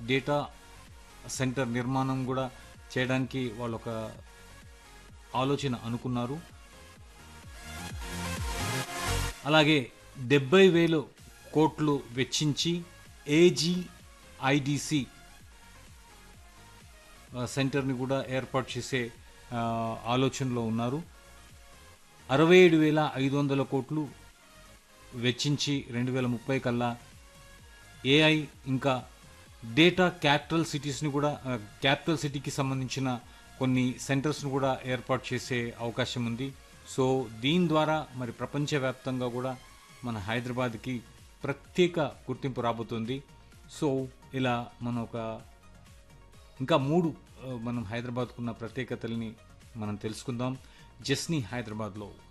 data centre నిర్మాణం కూడా చేయడానికి వాళ్ళు ఒక ఆలోచన అనుకున్నారు అలాగే డెబ్బై వేలు కోట్లు వెచ్చించి ఏజీఐడిసి సెంటర్ని కూడా ఏర్పాటు చేసే ఆ, ఆలోచనలో ఉన్నారు అరవై ఏడు వేల ఐదు వందల కోట్లు వెచ్చించి రెండు వేల ముప్పై కల్లా ఏఐ ఇంకా డేటా క్యాపిటల్ సిటీస్ని కూడా ఆ, క్యాపిటల్ సిటీకి సంబంధించిన కొన్ని సెంటర్స్ను కూడా ఏర్పాటు చేసే అవకాశం ఉంది సో దీని ద్వారా మరి ప్రపంచవ్యాప్తంగా కూడా మన హైదరాబాద్కి ప్రత్యేక గుర్తింపు రాబోతుంది సో ఇలా మన ఒక ఇంకా మూడు ఆ, మనం హైదరాబాద్కున్న ప్రత్యేకతల్ని మనం తెలుసుకుందాం జస్ని హైదరాబాద్లో